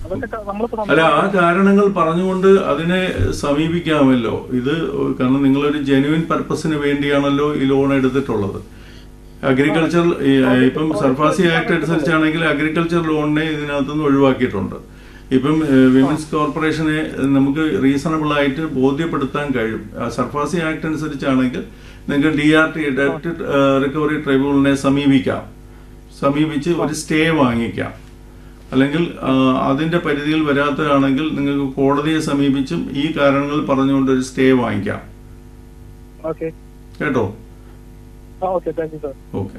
അതൊക്കെ നമ്മളിപ്പോ അല്ല ആ കാരണങ്ങൾ പറഞ്ഞുകൊണ്ട് അതിനെ സമീപിക്കാമല്ലോ ഇത് കാരണം നിങ്ങളൊരു ജെനുവിൻ പർപ്പസിന് വേണ്ടിയാണല്ലോ ഈ ലോൺ എടുത്തിട്ടുള്ളത് അഗ്രികൾച്ചർ ഇപ്പം സർഫാസി ആക്ട് അനുസരിച്ചാണെങ്കിൽ അഗ്രികൾച്ചർ ലോണിനെ ഇതിനകത്തുനിന്ന് ഒഴിവാക്കിയിട്ടുണ്ട് ഇപ്പം വിമൻസ് കോർപ്പറേഷനെ നമുക്ക് റീസണബിൾ ആയിട്ട് ബോധ്യപ്പെടുത്താൻ കഴിയും ആ സർഫാസി ആക്ട് അനുസരിച്ചാണെങ്കിൽ നിങ്ങൾക്ക് ഡി ആർ ടി ഡെപ്റ്റ് റിക്കവറി ട്രൈബ്യൂണലിനെ സമീപിക്കാം സമീപിച്ച് ഒരു സ്റ്റേ വാങ്ങിക്കാം അല്ലെങ്കിൽ ആ, അതിന്റെ പരിധിയിൽ വരാത്തതാണെങ്കിൽ നിങ്ങൾക്ക് കോടതിയെ സമീപിച്ചും ഈ കാരണങ്ങൾ പറഞ്ഞുകൊണ്ട് ഒരു സ്റ്റേ വാങ്ങിക്കാം ഓക്കെ കേട്ടോ ആ okay thank you sir okay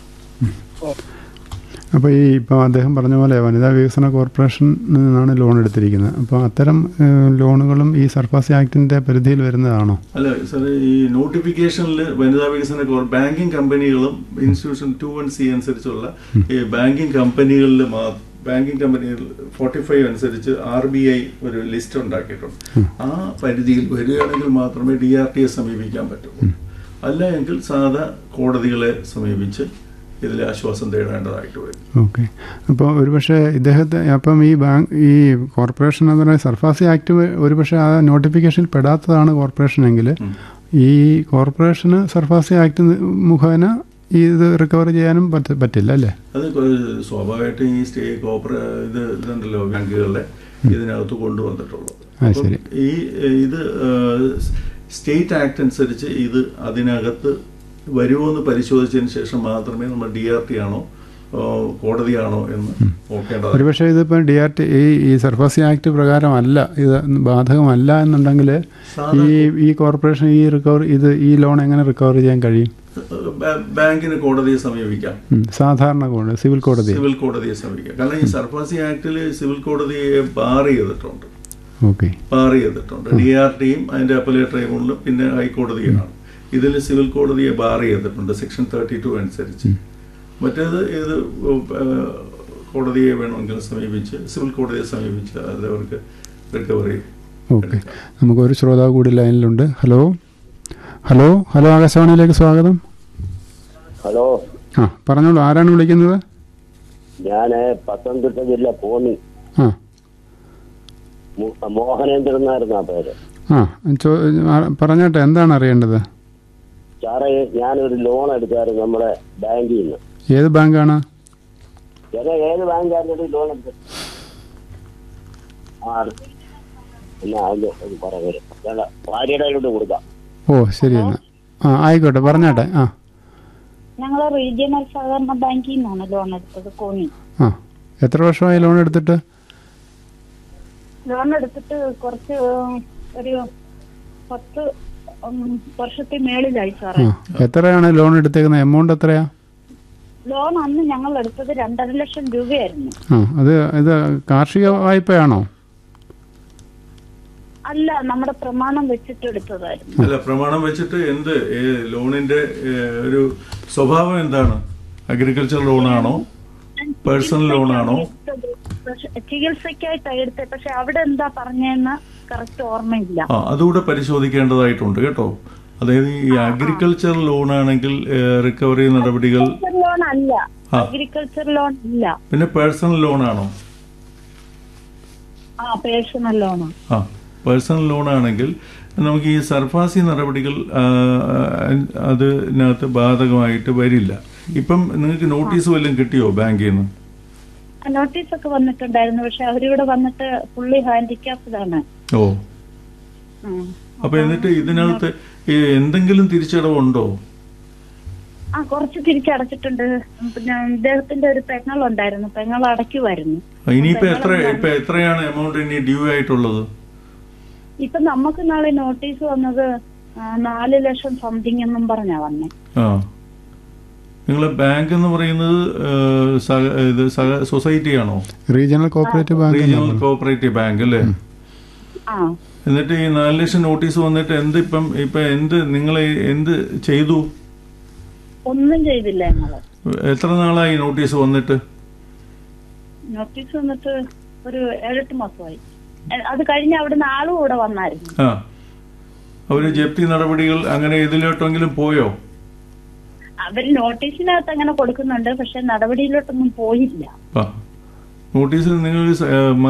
അപ്പോൾ ഈ ഇപ്പോൾ അദ്ദേഹം പറഞ്ഞ പോലെ വനിതാ വികസന കോർപ്പറേഷനിൽ നിന്നാണ് ലോൺ എടുത്തിരിക്കുന്നത് അപ്പോൾ അത്തരം ഏഹ്, ലോണുകളും ഈ സർഫാസി ആക്ടിൻ്റെ പരിധിയിൽ വരുന്നതാണോ അല്ല സാർ ഈ നോട്ടിഫിക്കേഷനിൽ വനിതാ വികസന കോർ ബാങ്കിങ് കമ്പനികളും ഇൻസ്റ്റിറ്റ്യൂഷൻ ടു വൺ സി അനുസരിച്ചുള്ള ഈ ബാങ്കിങ് കമ്പനികളിൽ ബാങ്കിങ് കമ്പനികൾ ഫോർട്ടി ഫൈവ് അനുസരിച്ച് ആർ ബി ഐ ഒരു ലിസ്റ്റ് ഉണ്ടാക്കിയിട്ടുണ്ട് ആ പരിധിയിൽ വരികയാണെങ്കിൽ മാത്രമേ ഡി ആർ ടിയെ സമീപിക്കാൻ പറ്റുള്ളൂ അല്ല എങ്കിൽ സാധാ കോടതികളെ സമീപിച്ച് ഇതിൽ ആശ്വാസം തേടേണ്ടതായിട്ട് വരും ഓക്കെ അപ്പോൾ ഒരുപക്ഷെ ഇദ്ദേഹത്തെ അപ്പം ഈ ബാങ്ക് ഈ കോർപ്പറേഷൻ എന്ന് പറയുന്ന സർഫാസി ആക്ട് ഒരുപക്ഷെ ആ നോട്ടിഫിക്കേഷനിൽ പെടാത്തതാണ് കോർപ്പറേഷൻ എങ്കിൽ ഈ കോർപ്പറേഷന് സർഫാസി ആക്ട് മുഖേന ഈ ഇത് റിക്കവർ ചെയ്യാനും പറ്റ പറ്റില്ല അല്ലേ അത് കൊ- സ്വാഭാവികമായിട്ടും ഈ സ്റ്റേ കോപ്പറ ഇത് ഇതുണ്ടല്ലോ ബാങ്കുകളെ ഇതിനകത്ത് കൊണ്ടുവന്നിട്ടുള്ളത് ആ, അപ്പം ശരി. ഈ ഏഹ്, ഇത് സ്റ്റേറ്റ് ആക്ട് അനുസരിച്ച് ഇത് അതിനകത്ത് വരുമോ എന്ന് പരിശോധിച്ചതിന് ശേഷം മാത്രമേ നമ്മൾ ഡി ആർ ടി ആണോ ഏഹ്, കോടതിയാണോ എന്ന് നോക്കേണ്ടത് ഒരുപക്ഷെ ഇതിപ്പോൾ ഡി ആർ ടി ഈ ഈ സർഫാസി ആക്ട് പ്രകാരമല്ല ഇത് ബാധകമല്ല എന്നുണ്ടെങ്കിൽ ഈ ഈ കോർപ്പറേഷൻ ഈ റിക്കവർ ഇത് ഈ ലോൺ എങ്ങനെ റിക്കവർ ചെയ്യാൻ കഴിയും ബാ- ബാങ്കിന് കോടതിയെ സമീപിക്കാം ഉം, സാധാരണ കോടതി സിവിൽ കോടതി സിവിൽ കോടതിയെ സമീപിക്കാം കാരണം ഈ സർഫാസി ആക്ടിൽ സിവിൽ കോടതിയെ ബാർ ചെയ്തിട്ടുണ്ട് ഓക്കെ ബാർ ചെയ്തിട്ടുണ്ട് ഡി ആർ ടിയും അതിന്റെ അപ്പലേറ്റ് ട്രൈബ്യൂണലും പിന്നെ ഹൈക്കോടതിയാണ് ഇതിൽ സിവിൽ കോടതിയെ ബാർ ചെയ്തിട്ടുണ്ട് സെക്ഷൻ തേർട്ടി ടു അനുസരിച്ച് മറ്റേത് ഏത് ഏഹ്, കോടതിയെ വേണമെങ്കിൽ സമീപിച്ച് സിവിൽ കോടതിയെ സമീപിച്ച് അത് അവർക്ക് റിക്കവറി ഓക്കെ നമുക്കൊരു ശ്രോതാവ് കൂടി ലൈനിലുണ്ട് ഹലോ ഹലോ ഹലോ ആകാശവാണിയിലേക്ക് സ്വാഗതം ഹലോ ആ പറഞ്ഞോളൂ ആരാണ് വിളിക്കുന്നത് ഞാന് പത്തനംതിട്ട ജില്ല കോന്നി ആ മു- മോഹനേന്ദ്രൻ എന്നായിരുന്നു ആ പേര് ആ ചോ ആ, പറഞ്ഞോട്ടെ എന്താണ് അറിയേണ്ടത് സാറേ ഞാനൊരു ലോൺ എടുത്തായിരുന്നു നമ്മുടെ ബാങ്കിൽ നിന്ന് ഏത് ബാങ്കാണ് ചേട്ടാ ഏത് ബാങ്കായിരുന്നു ലോൺ എടുത്തത് ആ എന്നാ അതിന്റെ ഒരു പറയുന്നത് ചേട്ടാ ഭാര്യയുടെ കയ്യിലോട്ട് കൊടുക്കാം ഓ ശരി എന്നാൽ ആ ആയിക്കോട്ടെ പറഞ്ഞോട്ടെ ആ ഞങ്ങൾ റീജിയണൽ സഹകരണ ബാങ്കിൽ നിന്നാണ് ലോൺ എടുത്തത് കോന്നി ആ എത്ര വർഷമായി ലോൺ എടുത്തിട്ട് ലോൺ എടുത്തിട്ട് കുറച്ച് ഒരു പത്ത് ഉം, വർഷത്തെ മേളിലായി സാറേ ആ എത്രയാണ് ലോൺ എടുത്തേക്കുന്നത് എമൗണ്ട് എത്രയാ ലോൺ അന്ന് ഞങ്ങൾ എടുത്തത് രണ്ടര ലക്ഷം രൂപയായിരുന്നു ആ അത് ഇത് കാർഷിക വായ്പയാണോ അല്ല നമ്മുടെ പ്രമാണം വെച്ചിട്ട് എടുത്തതായിരുന്നു അല്ല പ്രമാണം വെച്ചിട്ട് എന്ത് ഏ- ലോണിന്റെ ഏ, ഒരു സ്വഭാവം എന്താണ് അഗ്രികൾച്ചർ ലോണാണോ പേഴ്സണൽ ലോണാണോ എടുത്തത്. പക്ഷെ ചികിത്സയ്ക്കായിട്ടാണ് എടുത്തത് പക്ഷെ അവിടെ എന്താ പറഞ്ഞതെന്ന് കറക്റ്റ് ഓർമ്മയില്ല ആ അതുകൂടെ പരിശോധിക്കേണ്ടതായിട്ടുണ്ട് കേട്ടോ അതായത് ഈ അഗ്രികൾച്ചർ ലോൺ ആണെങ്കിൽ റിക്കവറി നടപടികൾ ലോൺ അല്ല ആ. അഗ്രികൾച്ചർ ലോൺ ഇല്ല പിന്നെ പേഴ്സണൽ ലോൺ ആണോ ആ പേഴ്സണൽ ലോണാണ് ആ പേഴ്സണൽ ലോൺ ആണെങ്കിൽ നമുക്ക് ഈ സർഫാസി നടപടികൾ ആ, അതിനകത്ത് ബാധകമായിട്ട് വരില്ല ഇപ്പം നിങ്ങൾക്ക് നോട്ടീസ് വല്ലതും കിട്ടിയോ ബാങ്കിൽ നിന്ന് നോട്ടീസ് ഒക്കെ വന്നിട്ടുണ്ടായിരുന്നു പക്ഷെ അവരിവിടെ വന്നിട്ട് ഫുള്ളി ഹാൻഡിക്യാപ്ഡ് ആണ് ഓ ഉം. അപ്പൊ എന്നിട്ട് ഇതിനകത്ത് ഈ എന്തെങ്കിലും തിരിച്ചടവുണ്ടോ ആ കുറച്ച് തിരിച്ചടച്ചിട്ടുണ്ട് പിന്നെ ഇദ്ദേഹത്തിന്റെ ഒരു പെങ്ങൾ ഉണ്ടായിരുന്നു പെങ്ങൾ അടയ്ക്കുമായിരുന്നു ഇനിയിപ്പോ എത്ര ഇപ്പൊ എത്രയാണ് എമൗണ്ട് ഇനി ഡ്യൂ ആയിട്ടുള്ളത് ഇപ്പൊ നമുക്ക് നാളെ നോട്ടീസ് വന്നത് ആ, നാല് ലക്ഷം സംതിങ് എന്നും പറഞ്ഞാ വന്നേ ആ നിങ്ങളെ ബാങ്ക് എന്ന് പറയുന്നത് ഏഹ്, സഹ- ഇത് സഹ- സൊസൈറ്റി ആണോ regional cooperative bank regional cooperative bank അല്ലേ ആ എന്നിട്ട് ഈ നാല് ലക്ഷം നോട്ടീസ് വന്നിട്ട് എന്ത് ഇപ്പം ഇപ്പൊ എന്ത് നിങ്ങൾ എന്ത് ചെയ്തു ഒന്നും ചെയ്തില്ല ഞങ്ങള് എത്ര നാളായി നോട്ടീസ് വന്നിട്ട് നോട്ടീസ് വന്നിട്ട് ഒരു ഏഴെട്ട് മാസമായി എ- അത് കഴിഞ്ഞ് അവിടുന്ന് ആളും കൂടെ വന്നായിരുന്നു ആ അവര് ജപ്തി നടപടികൾ അങ്ങനെ ഇതിലോട്ടെങ്കിലും പോയോ അവര് നോട്ടീസിനകത്ത് അങ്ങനെ കൊടുക്കുന്നുണ്ട് പക്ഷെ നടപടിയിലോട്ടൊന്നും പോയില്ല ആ നോട്ടീസിൽ നിങ്ങൾ